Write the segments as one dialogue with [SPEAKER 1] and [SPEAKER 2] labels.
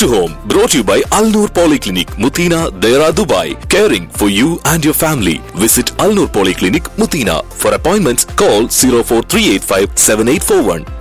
[SPEAKER 1] to home brought to you by Al Noor Polyclinic, Mutina, Dera, Dubai. Caring for you and your family. Visit Al Noor Polyclinic, Mutina. For appointments, call 04385 7841.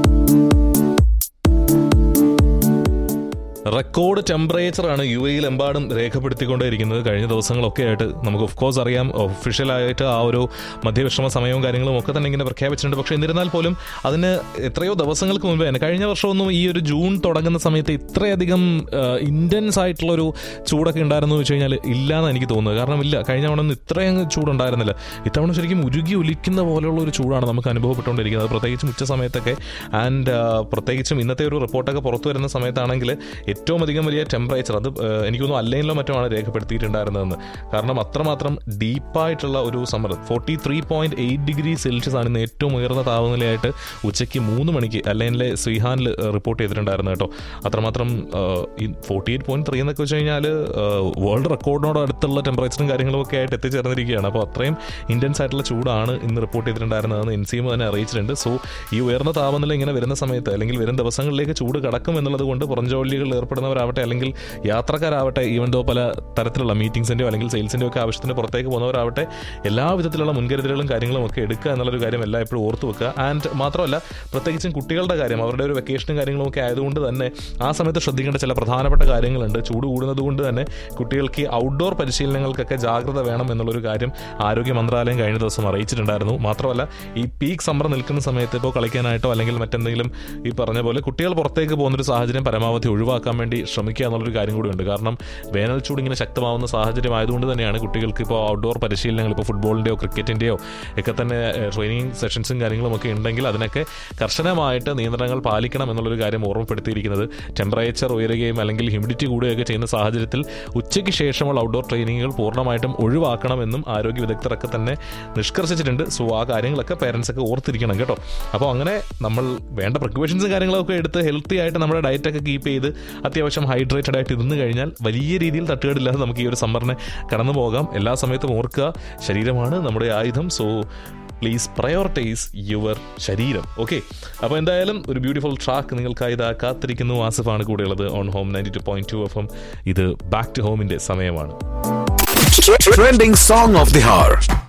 [SPEAKER 2] Record temperature ആണ് U എയിൽ എമ്പാടും രേഖപ്പെടുത്തിക്കൊണ്ടേയിരിക്കുന്നത് കഴിഞ്ഞ ദിവസങ്ങളൊക്കെ ആയിട്ട് നമുക്ക് of course അറിയാം ഒഫീഷ്യലായിട്ട് ആ ഒരു മധ്യവിശ്രമ സമയവും കാര്യങ്ങളും ഒക്കെ തന്നെ ഇങ്ങനെ പ്രഖ്യാപിച്ചിട്ടുണ്ട് പക്ഷേ എന്നിരുന്നാൽ പോലും അതിന് എത്രയോ ദിവസങ്ങൾക്ക് മുമ്പ് തന്നെ കഴിഞ്ഞ വർഷമൊന്നും ഈ ഒരു ജൂൺ തുടങ്ങുന്ന സമയത്ത് ഇത്രയധികം ഇൻറ്റൻസ് ആയിട്ടുള്ള ഒരു ചൂടൊക്കെ ഉണ്ടായിരുന്നു എന്ന് വെച്ച് കഴിഞ്ഞാൽ ഇല്ലയെന്ന് എനിക്ക് തോന്നുന്നത് കാരണം ഇല്ല കഴിഞ്ഞ തവണ ഒന്നും ഇത്രയും ചൂടുണ്ടായിരുന്നില്ല ഇത്തവണ ശരിക്കും ഉരുകി ഒലിക്കുന്ന പോലെയുള്ള ഒരു ചൂടാണ് നമുക്ക് അനുഭവപ്പെട്ടുകൊണ്ടിരിക്കുന്നത് പ്രത്യേകിച്ചും ഉച്ച സമയത്തൊക്കെ ആൻഡ് പ്രത്യേകിച്ചും ഇന്നത്തെ ഒരു റിപ്പോർട്ടൊക്കെ പുറത്തു വരുന്ന സമയത്താണെങ്കിൽ ഏറ്റവും അധികം വലിയ ടെമ്പറേച്ചർ അത് ഏഹ്, എനിക്ക് തോന്നുന്നു അല്ലൈനിലോ മറ്റോ ആണ് രേഖപ്പെടുത്തിയിട്ടുണ്ടായിരുന്നതെന്ന് കാരണം അത്രമാത്രം ഡീപ്പായിട്ടുള്ള ഒരു summer forty three point eight degree celsius ആണ് ഇന്ന് ഏറ്റവും ഉയർന്ന താപനിലയായിട്ട് ഉച്ചയ്ക്ക് മൂന്ന് മണിക്ക് അല്ലൈനിലെ ശ്രീഹാനിൽ റിപ്പോർട്ട് ചെയ്തിട്ടുണ്ടായിരുന്നു കേട്ടോ അത്രമാത്രം ഏഹ്, ഈ ഫോർട്ടി എയ്റ്റ് പോയിന്റ് ത്രീ എന്നൊക്കെ വെച്ച് കഴിഞ്ഞാൽ വേൾഡ് റെക്കോർഡിനോട് അടുത്തുള്ള ടെമ്പറേച്ചറും കാര്യങ്ങളും ഒക്കെ ആയിട്ട് എത്തിച്ചേർന്നിരിക്കുകയാണ് അപ്പോൾ അത്രയും ഇൻറ്റൻസ് ആയിട്ടുള്ള ചൂടാണ് ഇന്ന് റിപ്പോർട്ട് ചെയ്തിട്ടുണ്ടായിരുന്നതെന്ന് എൻ സി എം തന്നെ അറിയിച്ചിട്ടുണ്ട് സോ ഈ ഉയർന്ന താപനില ഇങ്ങനെ വരുന്ന സമയത്ത് അല്ലെങ്കിൽ വരും ദിവസങ്ങളിലേക്ക് ചൂട് കടക്കും എന്നുള്ളത് കൊണ്ട് പുറംജോലികളിൽ ഏർപ്പെടുന്നവരാവട്ടെ അല്ലെങ്കിൽ യാത്രക്കാരാവട്ടെ ഈവൻ ദോ പല തരത്തിലുള്ള മീറ്റിംഗ്സിൻ്റെയോ അല്ലെങ്കിൽ സെയിൽസിൻ്റെയോ ഒക്കെ ആവശ്യത്തിന് പുറത്തേക്ക് പോകുന്നവരാവട്ടെ എല്ലാ വിധത്തിലുള്ള മുൻകരുതലുകളും കാര്യങ്ങളും ഒക്കെ എടുക്കുക എന്നുള്ളൊരു കാര്യം എല്ലാം എപ്പോഴും ഓർത്ത് വെക്കുക ആൻഡ് മാത്രമല്ല പ്രത്യേകിച്ചും കുട്ടികളുടെ കാര്യം അവരുടെ ഒരു വെക്കേഷനും കാര്യങ്ങളും ഒക്കെ ആയതുകൊണ്ട് തന്നെ ആ സമയത്ത് ശ്രദ്ധിക്കേണ്ട ചില പ്രധാനപ്പെട്ട കാര്യങ്ങളുണ്ട് ചൂട് കൂടുന്നത് കൊണ്ട് തന്നെ കുട്ടികൾക്ക് ഈ ഔട്ട്ഡോർ പരിശീലനങ്ങൾക്കൊക്കെ ജാഗ്രത വേണം എന്നുള്ളൊരു കാര്യം ആരോഗ്യ മന്ത്രാലയം കഴിഞ്ഞ ദിവസം അറിയിച്ചിട്ടുണ്ടായിരുന്നു മാത്രമല്ല ഈ പീക്ക് സമ്മർ നിൽക്കുന്ന സമയത്ത് ഇപ്പോൾ കളിക്കാനായിട്ടോ അല്ലെങ്കിൽ മറ്റെന്തെങ്കിലും ഈ പറഞ്ഞ പോലെ കുട്ടികൾ പുറത്തേക്ക് പോകുന്നൊരു സാഹചര്യം പരമാവധി ഒഴിവാക്കാൻ വേണ്ടി ശ്രമിക്കുക എന്നുള്ളൊരു കാര്യം കൂടിയുണ്ട് കാരണം വേനൽ ചൂട് ഇങ്ങനെ ശക്തമാവുന്ന സാഹചര്യം ആയതുകൊണ്ട് തന്നെയാണ് കുട്ടികൾക്ക് ഇപ്പോൾ ഔട്ട്ഡോർ പരിശീലനങ്ങൾ ഇപ്പോൾ ഫുട്ബോളിൻ്റെയോ ക്രിക്കറ്റിൻ്റെയോ ഒക്കെ തന്നെ ട്രെയിനിങ് സെഷൻസും കാര്യങ്ങളും ഒക്കെ ഉണ്ടെങ്കിൽ അതിനൊക്കെ കർശനമായിട്ട് നിയന്ത്രണങ്ങൾ പാലിക്കണം എന്നുള്ളൊരു കാര്യം ഓർമ്മപ്പെടുത്തിയിരിക്കുന്നത് ടെമ്പറേച്ചർ ഉയരുകയും അല്ലെങ്കിൽ ഹ്യൂമിഡിറ്റി കൂടുകയൊക്കെ ചെയ്യുന്ന സാഹചര്യത്തിൽ ഉച്ചയ്ക്ക് ശേഷമുള്ള ഔട്ട്ഡോർ ട്രെയിനിങ്ങുകൾ പൂർണ്ണമായിട്ടും ഒഴിവാക്കണമെന്നും ആരോഗ്യ വിദഗ്ധരൊക്കെ തന്നെ നിഷ്കർഷിച്ചിട്ടുണ്ട് സോ ആ കാര്യങ്ങളൊക്കെ പേരൻസ് ഒക്കെ ഓർത്തിരിക്കണം കേട്ടോ അപ്പോൾ അങ്ങനെ നമ്മൾ വേണ്ട പ്രിക്കോഷൻസും കാര്യങ്ങളൊക്കെ എടുത്ത് ഹെൽത്തി ആയിട്ട് നമ്മുടെ ഡയറ്റൊക്കെ കീപ്പ് ചെയ്ത് അത്യാവശ്യം ഹൈഡ്രേറ്റഡ് ആയിട്ട് ഇരുന്ന് കഴിഞ്ഞാൽ വലിയ രീതിയിൽ തട്ടുകേടില്ലാതെ നമുക്ക് ഈ ഒരു സമ്മറിനെ കടന്നു പോകാം എല്ലാ സമയത്തും ഓർക്കുക ശരീരമാണ് നമ്മുടെ ആയുധം സോ പ്ലീസ് പ്രയോറിറ്റൈസ് യുവർ ശരീരം ഓക്കെ അപ്പോൾ എന്തായാലും ഒരു ബ്യൂട്ടിഫുൾ ട്രാക്ക് നിങ്ങൾക്കായി ഇതാ കാത്തിരിക്കുന്നു ആസിഫാണ് കൂടെയുള്ളത് on home ninety two point two F M ഇത് ബാക്ക് ടു ഹോമിന്റെ സമയമാണ്
[SPEAKER 1] Trending song of the hour.